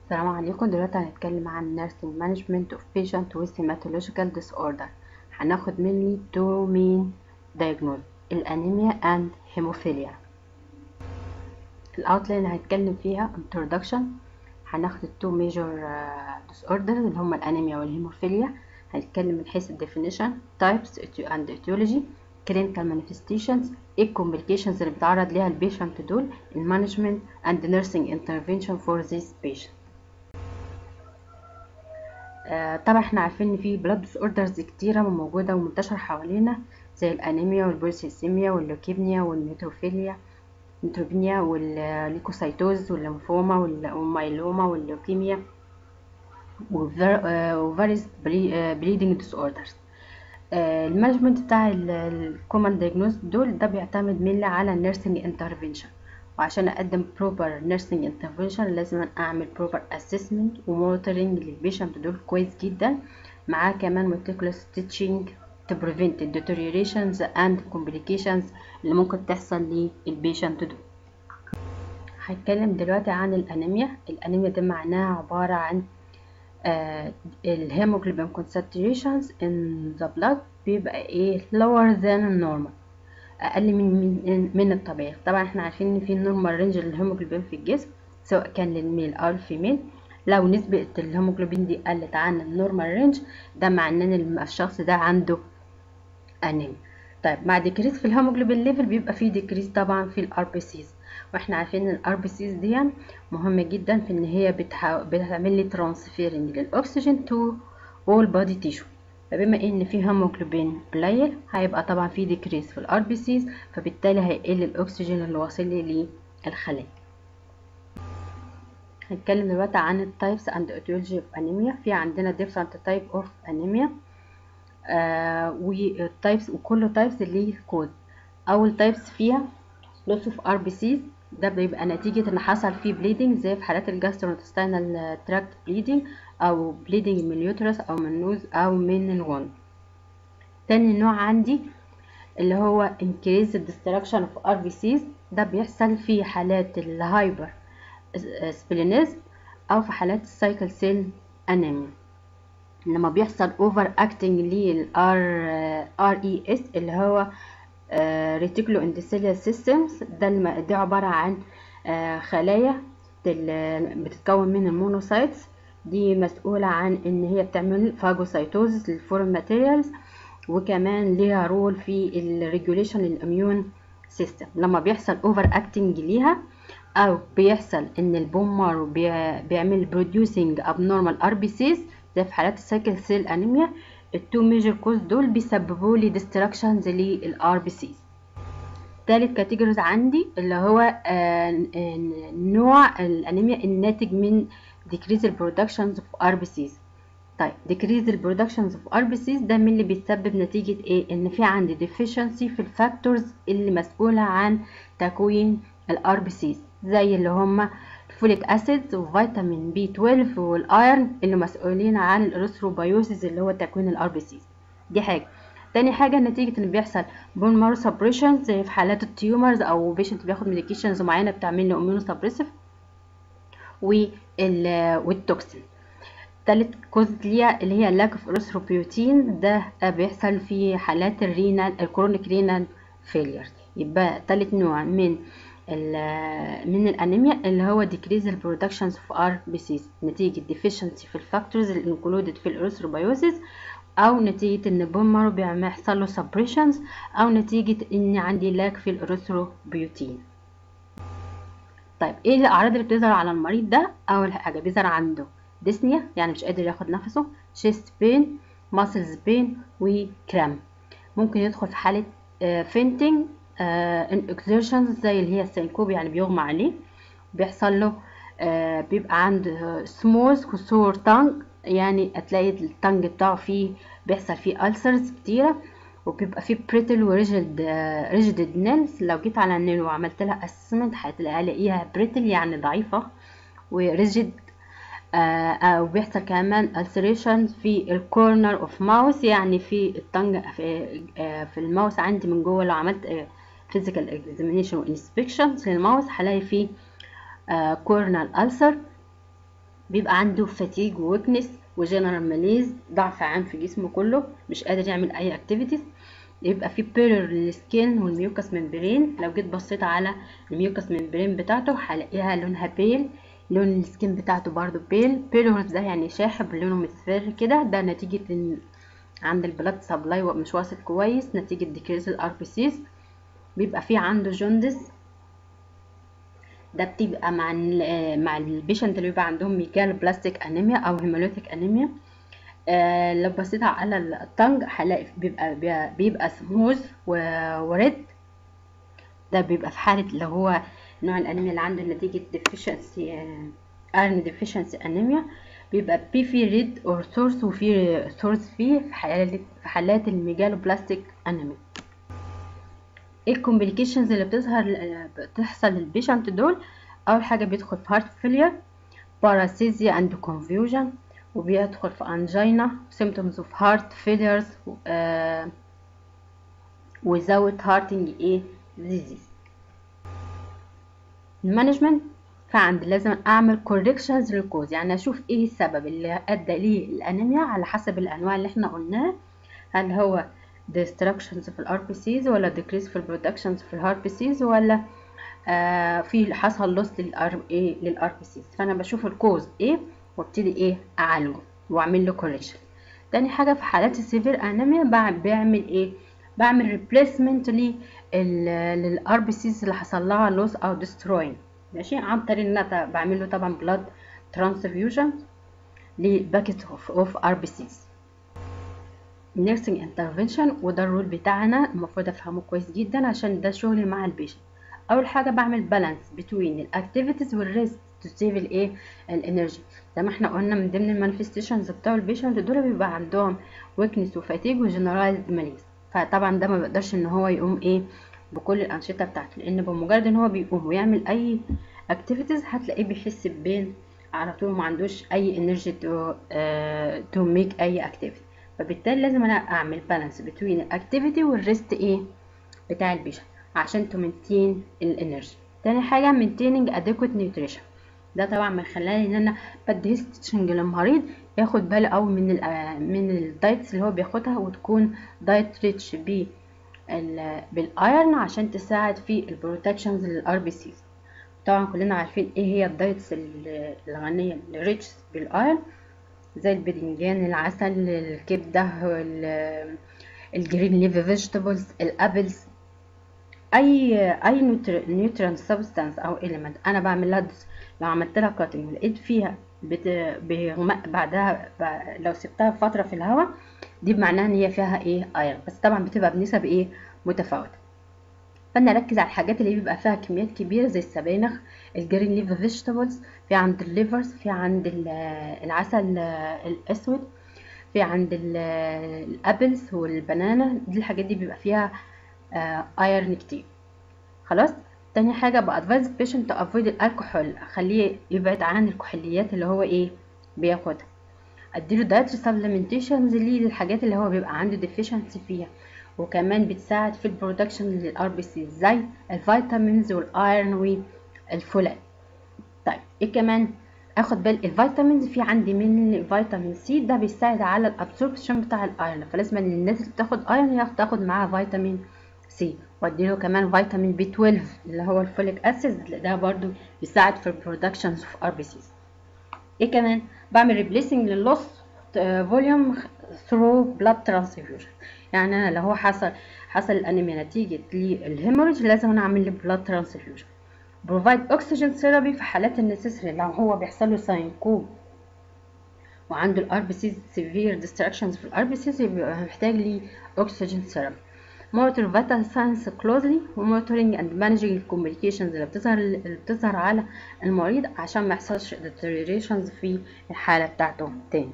السلام عليكم دلوقتي هنتكلم عن nursing management of patient with hematological disorder هناخد مني two main diagnoses الانيميا and hemophilia الاوتلاين هنتكلم فيها introduction هناخد التو major uh, disorders اللي هما الانيميا والهيموفيليا هنتكلم من حيث definition types and etiology clinical manifestations ايه complications اللي بيتعرض ليها البيشنت دول المانجمنت and nursing intervention for this patient آه طبعا احنا عارفين ان في بلاد ديس اوردرز كتيره موجوده ومنتشره حوالينا زي الانيميا والبوليسيسيميا واللوكيميا والنيتروفيليا نيتروبينيا والليكوسايتوز والليمفوما والمايلوما واللوكيميا وفاريس بليدنج ديس اوردرز المانجمنت بتاع الكومن دايجنوز دول ده بيعتمد مينلي على النيرسينج انترفنشن وعشان اقدم proper nursing intervention لازم اعمل proper assessment ومونيتورنج للبيشنت دول كويس جدا معاه كمان meticulous teaching to prevent the deteriorations and complications اللي ممكن تحصل للبيشنت دول هتكلم دلوقتي عن الانيميا الانيميا دي معناها عبارة عن آه الهيموجلوبين concentrations in the blood بيبقى ايه lower than normal اقل من من, من الطبيعي طبعا احنا عارفين ان في نورمال رينج للهيموجلوبين في الجسم سواء كان للميل او الفيميل لو نسبة الهيموجلوبين دي قلت عن النورمال رينج ده معناه ان الشخص ده عنده انيميا طيب مع ديكريس في الهيموجلوبين ليفل بيبقى في ديكريس طبعا في الار بي سيز واحنا عارفين ان الار بي سيز دي مهمه جدا في ان هي بتحا... بتعمل لي ترانسفيرنج للاكسجين تو اول بادي تيشو فبما ان في هيموجلوبين قليل هيبقى طبعا في ديكريس في الار بي سيز فبالتالي هيقل الاكسجين اللي واصل لي للخلايا هنتكلم دلوقتي عن التايبس اند etiology of anemia في عندنا different type of anemia آه والتايبس وكل تايبس ليه كود اول تايبس فيها loss of RBCs ده بيبقى نتيجة ان حصل فيه bleeding زي في حالات الجاسترونتستينال تراكت bleeding او bleeding من اليوترس او من النوز او من الغن تاني نوع عندي اللي هو increased destruction of RBCs ده بيحصل في حالات الهايبر سبلينيزم او في حالات السايكل سيل انيميا لما بيحصل اوفر اكتنج للار ار اي اس اللي هو ريتيكولو اندوثيليال سيستمز ده دي عباره عن uh, خلايا بتتكون من المونوسايتس دي مسؤولة عن ان هي بتعمل فاجوسايتوزس للفورم ماتيريالز وكمان ليها رول في الريجوليشن للاميون سيستم لما بيحصل اوفر اكتنج ليها او بيحصل ان البون مارو بيعمل بروديوسنج ابنورمال ار بي سيز زي في حالات السايكل سيل انيميا التو ميجر كوز دول بيسببوا لي ديستراكشنز للار بي سيز تالت كاتيجوريز عندي اللي هو آآ آآ نوع الانيميا الناتج من decrease the productions of RBCs طيب decrease the productions of RBCs ده من اللي بيتسبب نتيجة ايه ان في عندي deficiency في الفاكتورز اللي مسؤولة عن تكوين ال RBCs زي اللي هما الفوليك اسيد وفيتامين بي 12 والايرن اللي مسؤولين عن الارثروبيوسيس اللي هو تكوين الار بي سيز دي حاجه تاني حاجه نتيجه ان بيحصل بون مارو سبريشن زي في حالات التيومرز او بيشنت بياخد ميديكيشنز معينه بتعمل له اميونو سبريسيف والتوكسين تالت كوز ليها اللي هي لاك اوف ارثروبيوتين ده بيحصل في حالات الرينال الكرونيك رينال فيلير يبقى تالت نوع من من الانيميا اللي هو decrease the productions of RBCs نتيجة deficiency في الفاكتورز اللي included في الارثروبيوسيس او نتيجة ان بون مارو بيحصل له suppressions او نتيجة ان عندي لاك في الارثروبيوتين طيب ايه الاعراض اللي بتظهر على المريض ده اول حاجة بيظهر عنده ديسنيا يعني مش قادر ياخد نفسه chest pain muscles pain وكرام ممكن يدخل في حالة فينتنج ان uh, اكزيرشنز زي اللي هي السينكوب يعني بيغمى عليه بيحصل له uh, بيبقى عنده سموث كسور تانج يعني هتلاقي التانج بتاعه فيه بيحصل فيه ألسرز كتيرة وبيبقى فيه بريتل وريجيد ريجيد نيلز لو جيت على النيل وعملت لها اسسمنت هتلاقيها بريتل يعني ضعيفة وريجيد آه وبيحصل كمان ulcerations في الكورنر اوف ماوس يعني في التنج في, آه في الماوس عندي من جوه لو عملت آه physical examination و inspection للماوس هلاقي فيه كورنال ألسر بيبقى عنده فاتيج وويكنس وجنرال ماليز ضعف عام في جسمه كله مش قادر يعمل اي اكتيفيتيز يبقى في بيرر للسكين والميوكس ممبرين لو جيت بصيت على الميوكس ممبرين بتاعته هلاقيها لونها بيل لون السكين بتاعته برضو بيل بيرورز ده يعني شاحب لونه مصفر كده ده نتيجة ان عند البلاد سبلاي مش واصل كويس نتيجة ديكريز الار بي سيز بيبقى في عنده جوندس ده بتبقى مع ال مع البيشنت اللي بيبقى عندهم ميجال بلاستيك انيميا او هيموليتيك انيميا آه لو بصيت على التنج هلاقي بيبقى بيبقى سموز وريد ده بيبقى في حالة لو هو نوع الانيميا اللي عنده نتيجة deficiency ايرن deficiency انيميا بيبقى بي في ريد اور سورس وفي سورس فيه في حالات في حالات الميجالو بلاستيك انيميا ايه الكومبليكيشنز اللي بتظهر بتحصل للبيشنت دول اول حاجه بيدخل في هارت فيلير باراسيزيا اند كونفيوجن وبيدخل في انجينا symptoms of heart failures uh, without hearting ايه disease المانجمنت فعند لازم اعمل corrections للكوز يعني اشوف ايه السبب اللي ادى ليه الانيميا على حسب الانواع اللي احنا قلناها هل هو destructions في الار بي سيز ولا decrease في البرودكشنز في الهار بي سيز ولا آه في حصل لوس للار ايه للار بي سيز فانا بشوف الكوز ايه وابتدي ايه اعالجه واعمل له كوريكشن تاني حاجه في حالات السيفير انيميا بعمل ايه بعمل ريبليسمنت للار بي سيز اللي حصل لها لوس او ديستروين ماشي عن طريق ان انا بعمل له طبعا بلاد ترانسفيوجن لباكيت اوف اوف ار بي سيز nursing intervention وده الرول بتاعنا المفروض افهمه كويس جدا عشان ده شغلي مع البيشنت اول حاجه بعمل بالانس بين الاكتيفيتيز والريست تو سيف الايه الانرجي زي ما احنا قلنا من ضمن المانيفستيشنز بتوع البيشنت دول بيبقى عندهم ويكنس وفاتيج وجنرالايزد ماليز فطبعا ده ما بيقدرش ان هو يقوم ايه بكل الانشطه بتاعته لان بمجرد ان هو بيقوم ويعمل اي اكتيفيتيز هتلاقيه بيحس ببين على طول ما عندوش اي انرجي تو تو ميك اي اكتيفيتي فبالتالي لازم انا اعمل بالانس بين الاكتيفيتي والريست ايه بتاع البيشنت عشان تو مينتين الانرجي تاني حاجه مينتيننج اديكوت نيوتريشن ده طبعا من خلال ان انا بدي ستيتشنج للمريض ياخد باله قوي من ال من الدايتس اللي هو بياخدها وتكون دايت ريتش ب بالايرن عشان تساعد في البروتكشنز للار بي سيز طبعا كلنا عارفين ايه هي الدايتس الغنيه الريتش بالايرن زي الباذنجان العسل الكبده الجرين ليفي فيجيتابلز الابلز اي اي نيوترينت سبستانس او اليمنت انا بعمل لها لو عملت لها كاتنج ولقيت فيها بت... بغماء بعدها ب... لو سبتها فتره في الهواء دي بمعناها ان هي فيها ايه ايرون بس طبعا بتبقى بنسب ايه متفاوته فانا اركز على الحاجات اللي بيبقى فيها كميات كبيره زي السبانخ الجرين ليف فيجيتابلز في عند الليفرز في عند العسل الاسود في عند الابلز والبنانا دي الحاجات دي بيبقى فيها ايرن كتير خلاص تاني حاجه بادفايز بيشنت تو افويد الكحول اخليه يبعد عن الكحوليات اللي هو ايه بياخدها اديله دايتري سبلمنتيشنز ليه للحاجات اللي هو بيبقى عنده ديفيشنسي فيها وكمان بتساعد في البرودكشن للار بي سي زي الفيتامينز والايرون والفولات طيب ايه كمان اخد بال الفيتامينز في عندي من فيتامين سي ده بيساعد على الابسوربشن بتاع الايرون فلازم الناس اللي بتاخد ايرون تاخد معاها فيتامين سي واديله كمان فيتامين بي 12 اللي هو الفوليك اسيد ده برضو بيساعد في البرودكشن اوف ار بي سيز ايه كمان بعمل ريبليسنج للوس فوليوم ثرو بلاد ترانسفيوجن يعني انا لو هو حصل حصل الانيميا نتيجه للهيموريج لازم انا اعمل له بلاد ترانسفيوجن بروفايد اوكسجين ثيرابي في حالات النسيسري لو هو بيحصل له ساينكوب وعنده الار بي سيز سيفير ديستراكشنز في الار بي سيز يبقى محتاج لي اوكسجين ثيرابي مونيتور فيتال ساينس كلوزلي ومونيتورنج اند مانجنج الكوميونيكيشنز اللي بتظهر اللي بتظهر على المريض عشان ما يحصلش deteriorations في الحاله بتاعته تاني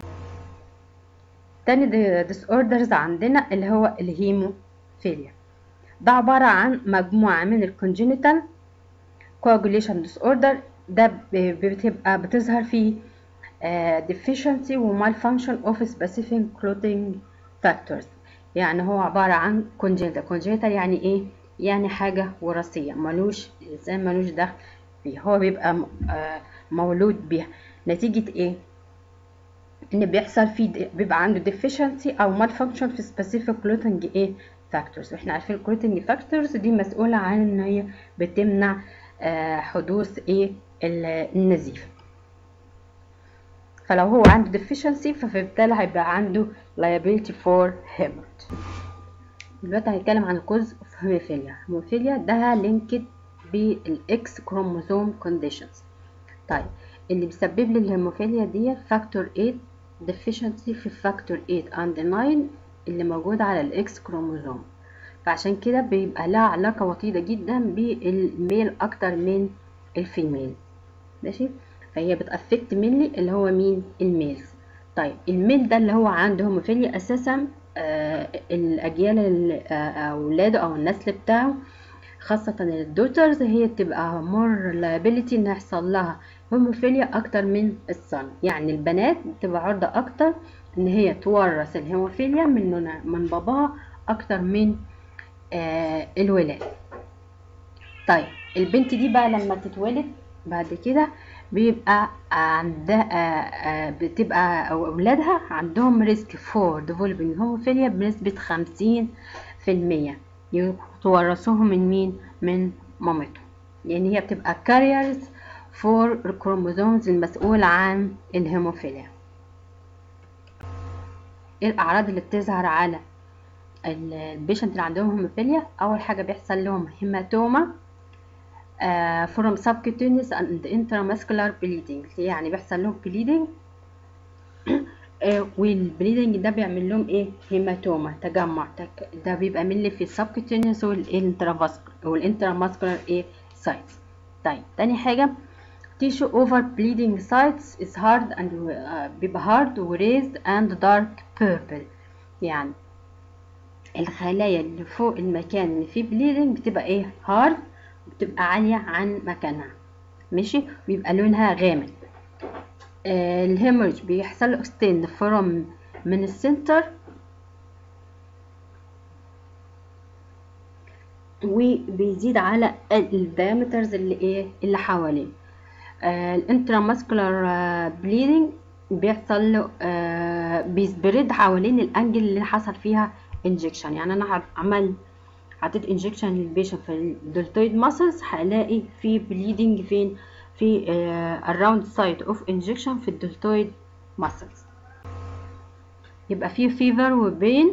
تاني ديس اوردرز عندنا اللي هو الهيموفيليا ده عبارة عن مجموعة من الكونجينيتال coagulation disorder ده بتبقى بتظهر في uh, deficiency و malfunction of specific clotting factors يعني هو عبارة عن congenital congenital يعني ايه يعني حاجة وراثية ملوش الإنسان ملوش دخل فيه هو بيبقى م- آه مولود بيها نتيجة ايه ان بيحصل فيه بيبقى عنده deficiency او malfunction في specific clotting ايه factors واحنا عارفين ال clotting factors دي مسؤولة عن ان هي بتمنع آه حدوث ايه ال- النزيف فلو هو عنده deficiency فبالتالي هيبقى عنده liability for hemorrhage دلوقتي هنتكلم عن الكوز اوف هيموفيليا هيموفيليا ده لينكد بالاكس كروموزوم كونديشنز طيب اللي بيسبب لي الهيموفيليا دي فاكتور 8 deficiency في فاكتور 8 and 9 اللي موجود على الاكس كروموزوم فعشان كده بيبقى لها علاقة وطيدة جدا بالميل اكتر من الفيميل ماشي فهي بتأفكت مينلي اللي هو مين الميلز طيب الميل ده اللي هو عنده هيموفيليا اساسا آه الاجيال ال- آه، اولاده او النسل بتاعه خاصة الدوترز هي بتبقى مور liability ان يحصل لها هيموفيليا اكتر من الصن يعني البنات بتبقى عرضة اكتر ان هي تورث الهيموفيليا من من باباها اكتر من آه الولاد طيب البنت دي بقى لما تتولد بعد كده بيبقى عندها بتبقى او اولادها عندهم ريسك فور ديفلوبينج هوموفيليا بنسبة خمسين في المية يتورثوهم من مين من مامتهم يعني هي بتبقى كاريرز فور الكروموزومز المسؤول عن الهيموفيليا ايه الاعراض اللي بتظهر على البيشنت اللي عندهم هيموفيليا اول حاجه بيحصل لهم هيماتوما uh, from subcutaneous and intramuscular bleeding يعني بيحصل لهم bleeding uh, والبليدنج ده بيعمل لهم ايه هيماتوما تجمع تك... ده بيبقى ملي في subcutaneous والانترافاسكولار والانتراماسكولار ايه sites طيب تاني حاجه tissue over bleeding sites is hard and uh, بيبقى hard و raised and dark purple يعني الخلايا اللي فوق المكان اللي فيه bleeding بتبقى ايه hard بتبقى عالية عن مكانها ماشي بيبقى لونها غامق آه الهيموريج بيحصل له extend from من السنتر وبيزيد على الدايمترز اللي ايه اللي حواليه آه الانتراماسكولار بليدنج بيحصل له آه بيسبريد حوالين الانجل اللي حصل فيها انجكشن يعني انا عملت حطيت انجكشن للبيشنت في الدلتويد ماسلز هلاقي في بليدنج فين في الراوند سايت اوف انجكشن في الدلتويد ماسلز يبقى في فيفر وبين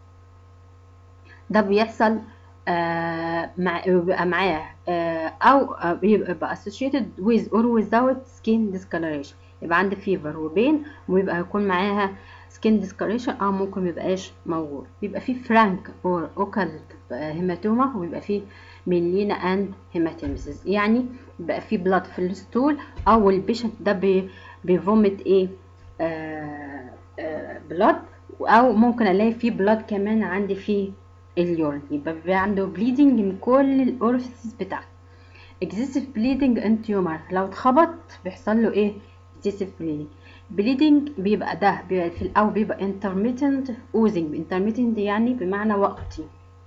ده بيحصل آه مع بيبقى معاه آه او بيبقى associated with or without skin discoloration يبقى عندي فيفر وبين ويبقى يكون معاها سكين ديسكوريشن او ممكن ميبقاش موجود بيبقى فيه فرانك اور اوكالت هيماتوما ويبقى فيه ميلينا اند هيماتيمسيس يعني بيبقى فيه بلاد في الستول او البيشنت ده بي بيفومت ايه آه آه بلاد او ممكن الاقي فيه بلاد كمان عندي في اليورين يبقى بيبقى عنده بليدنج من كل الاورفيسز بتاعته excessive bleeding and tumor لو اتخبط بيحصل له ايه excessive bleeding بليدنج بيبقى ده بيبقى في الأول بيبقى intermittent oozing intermittent يعني بمعنى وقتي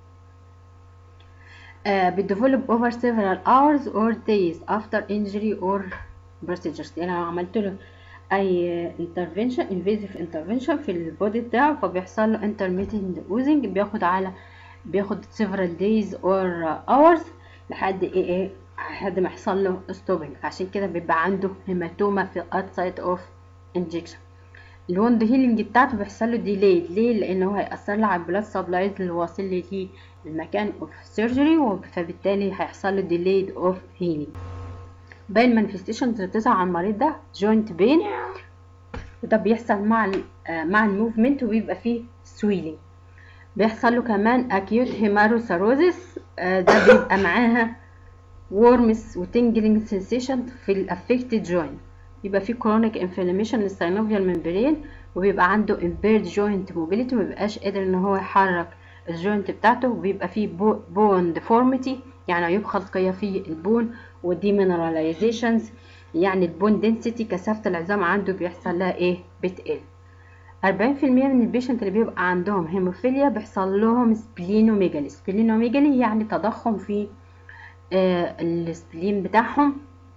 uh, بتديفلوب over several hours or days after injury or procedures يعني لو عملت له أي intervention invasive intervention في البودي بتاعه فبيحصل له intermittent oozing بياخد على بياخد several days or hours لحد ايه ايه لحد ما يحصل له stopping عشان كده بيبقى عنده هيماتوما في outside of انجكشن الوند هيلينج بتاعته بيحصل له ديلي ليه لان هو هيأثر له على البلاد سبلايز اللي واصل لي المكان اوف سيرجري فبالتالي هيحصل له ديليد اوف هيلينج باقي المانيفستيشنز اللي بتظهر على المريض ده جوينت بين وده بيحصل مع ال مع الموفمنت وبيبقى فيه سويلينج بيحصل له كمان اكيوت هيماروساروزيس ده بيبقى معاها وورمس وتنجلينج سensation في الافكتد جوينت يبقى في chronic inflammation للسينوفيال ممبرين وبيبقى عنده impaired joint mobility مبيبقاش قادر ان هو يحرك الجوينت بتاعته وبيبقى فيه bone deformity يعني عيوب خلقية في البون وديمينراليزيشنز يعني البون density كثافة العظام عنده بيحصل لها ايه بتقل أربعين في المية من البيشنت اللي بيبقى عندهم هيموفيليا بيحصل لهم سبلينوميجالي سبلينوميجالي يعني تضخم في آه السبلين بتاعهم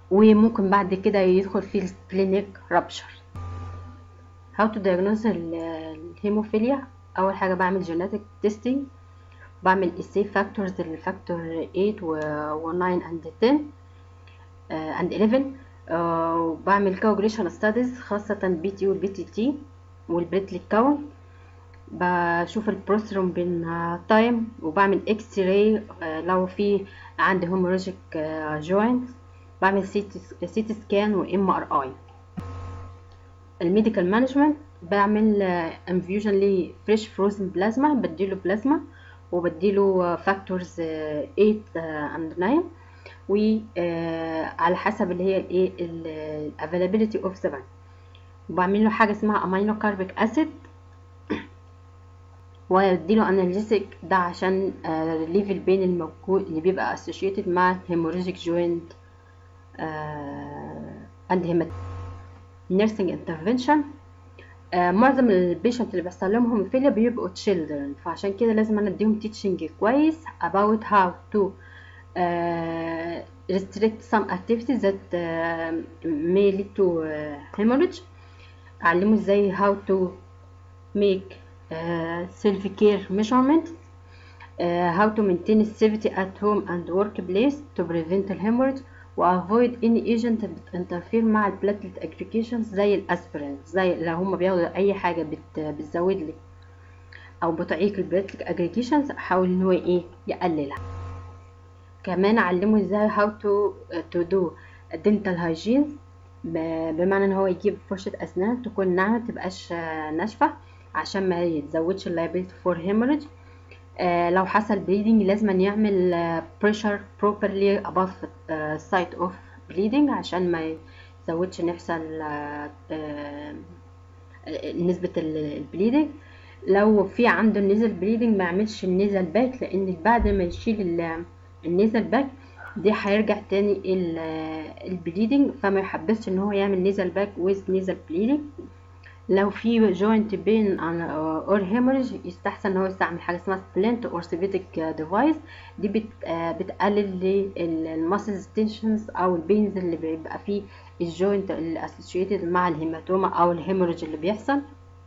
وممكن بعد كده يدخل في السبلينيك رابشر how to diagnose الهيموفيليا اول حاجه بعمل genetic testing بعمل السيف فاكتورز الفاكتور 8 و 9 and 10 and 11 وبعمل كوجريشن ستاديز خاصة بي تي والبي تي تي والبريتلي كاونت بشوف البروستروم بين تايم وبعمل اكس راي لو في عندي هيموراجيك جوينت بعمل سيتي سكان وام ار اي الميديكال مانجمنت بعمل انفيوجن لفريش فروزن بلازما بديله بلازما وبديله فاكتورز 8 اند 9 وعلى حسب اللي هي الايه الافيلابيلتي اوف ذا وبعمل له حاجه اسمها امينو كاربيك اسيد واديله انالجيسيك ده عشان ريليف البين الموجود اللي بيبقى اسوشيتد مع هيموراجيك جوينت اند هيمات نيرسينج انترفنشن معظم البيشنت اللي بيحصل لهم هيموفيليا بيبقوا تشيلدرن فعشان كده لازم انا اديهم تيتشنج كويس about how to uh, restrict some activities that uh, may lead to uh, hemorrhage اعلمه ازاي how to make uh, self care measurements uh, how to maintain safety at home and workplace to prevent الهemorrhage وافويد any agent بتنترفير مع البلاتلت aggregations زي الاسبرين زي لو هما بياخدوا اي حاجه بت بتزود لي او بتعيق البلاتلت aggregations احاول ان هو ايه يقللها كمان اعلمه ازاي how to to do dental hygiene بمعنى ان هو يجيب فرشة اسنان تكون ناعمة متبقاش ناشفة عشان ما يتزودش اللايبيلتي فور هيموريج آه لو حصل bleeding لازم يعمل آه pressure properly above آه site of bleeding عشان ما يزودش نحصل نسبة البليدنج لو في عنده النزل بليدنج ما يعملش النزل باك لان بعد ما يشيل النزل باك دي هيرجع تاني البليدنج فما يحبسش ان هو يعمل نزل باك with نزل بليدنج لو في جوينت بين اور هيموريج يستحسن ان هو يستعمل حاجه اسمها سبلنت اورثوبيديك ديفايس دي بت بتقلل الماسلز تنشنز او البينز اللي بيبقى فيه الجوينت اللي اسوشيتد مع الهيماتوما او الهيموريج اللي بيحصل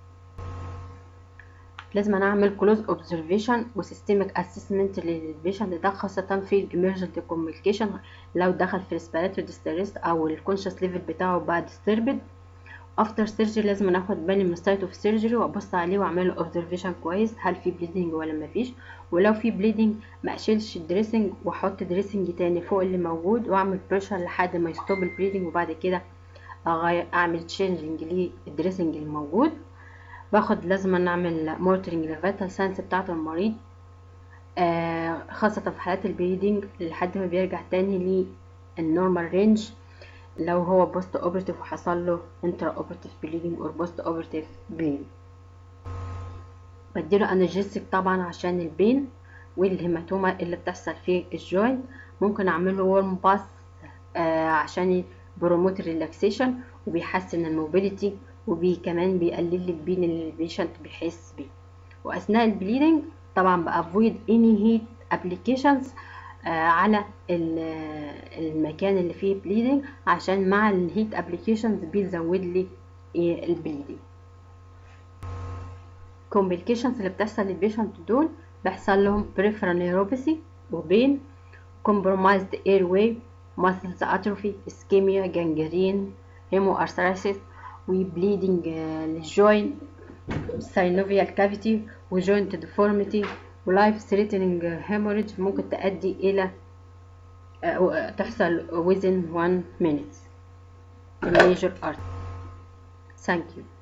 لازم انا اعمل كلوز اوبزرفيشن وسيستميك اسسمنت للبيشنت ده خاصه في الامرجنت كوميونيكيشن لو دخل في ريسبيراتوري ديستريس او الكونشس ليفل بتاعه بعد ستربد افتر سيرجري لازم اخد بالي من السايت اوف سيرجري وابص عليه واعمل له اوبزرفيشن كويس هل في بليدنج ولا ما فيش ولو في بليدنج ما اشيلش الدريسنج واحط دريسنج تاني فوق اللي موجود واعمل بريشر لحد ما يستوب البليدنج وبعد كده اغير اعمل تشينجنج للدريسنج الموجود باخد لازم نعمل مورترنج للفيتال ساينس بتاعه المريض آه خاصة في حالات البليدنج لحد ما بيرجع تاني للنورمال رينج لو هو بوست اوبرتيف وحصل له انترا اوبرتيف بليدنج اور بوست اوبرتيف بين بديله انرجيستيك طبعا عشان البين والهيماتوما اللي بتحصل في الجوينت ممكن اعمله ورم باس آه عشان بروموت ريلاكسيشن وبيحسن الموبيليتي وكمان بيقلل لي البين اللي البيشنت بيحس بيه واثناء البليدنج طبعا بافويد اني هيت ابليكيشنز على المكان اللي فيه بليدنج عشان مع الهيت ابليكيشنز بيزود لي البليدنج complications اللي بتحصل للبيشنت دول بيحصل لهم peripheral neuropathy وبين compromised airway muscles atrophy ischemia gangrene hemoarthritis وبليدنج للجوين synovial cavity وجوينت deformity ولايف ثريتنينج hemorrhage ممكن تؤدي إلى تحصل within one minute major art thank you